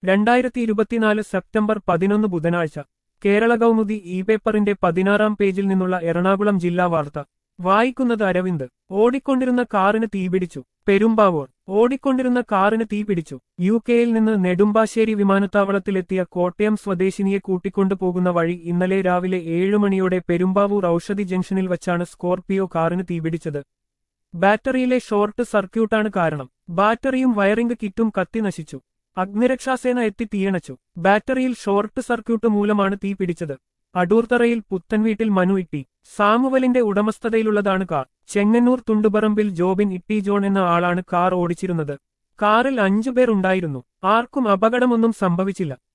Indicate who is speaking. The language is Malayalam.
Speaker 1: രണ്ടായിരത്തി ഇരുപത്തിനാല് സെപ്റ്റംബർ പതിനൊന്ന് ബുധനാഴ്ച കേരള കൗമുദി ഇ പേപ്പറിന്റെ പതിനാറാം പേജിൽ നിന്നുള്ള എറണാകുളം ജില്ലാ വാർത്ത വായിക്കുന്നത് അരവിന്ദ് ഓടിക്കൊണ്ടിരുന്ന കാറിന് തീപിടിച്ചു പെരുമ്പാവൂർ ഓടിക്കൊണ്ടിരുന്ന കാറിന് തീപിടിച്ചു യു കെയിൽ നിന്ന് നെടുമ്പാശ്ശേരി വിമാനത്താവളത്തിലെത്തിയ കോട്ടയം സ്വദേശിനിയെ കൂട്ടിക്കൊണ്ടുപോകുന്ന വഴി ഇന്നലെ രാവിലെ ഏഴു മണിയോടെ പെരുമ്പാവൂർ ഔഷധി ജംഗ്ഷനിൽ വച്ചാണ് സ്കോർപിയോ കാറിന് തീപിടിച്ചത് ബാറ്ററിയിലെ ഷോർട്ട് സർക്യൂട്ടാണ് കാരണം ബാറ്ററിയും വയറിംഗ് കിറ്റും കത്തി നശിച്ചു അഗ്നിരക്ഷാസേന എത്തി തീയണച്ചു ബാറ്ററിയിൽ ഷോർട്ട് സർക്യൂട്ട് മൂലമാണ് തീ പിടിച്ചത് അടൂർത്തറയിൽ പുത്തൻവീട്ടിൽ മനു ഇട്ടി സാമുവലിന്റെ ഉടമസ്ഥതയിലുള്ളതാണ് കാർ ചെങ്ങന്നൂർ തുണ്ടുപറമ്പിൽ ജോബിൻ ഇട്ടി ജോൺ എന്ന ആളാണ് കാർ ഓടിച്ചിരുന്നത് കാറിൽ അഞ്ചുപേർ ഉണ്ടായിരുന്നു ആർക്കും അപകടമൊന്നും സംഭവിച്ചില്ല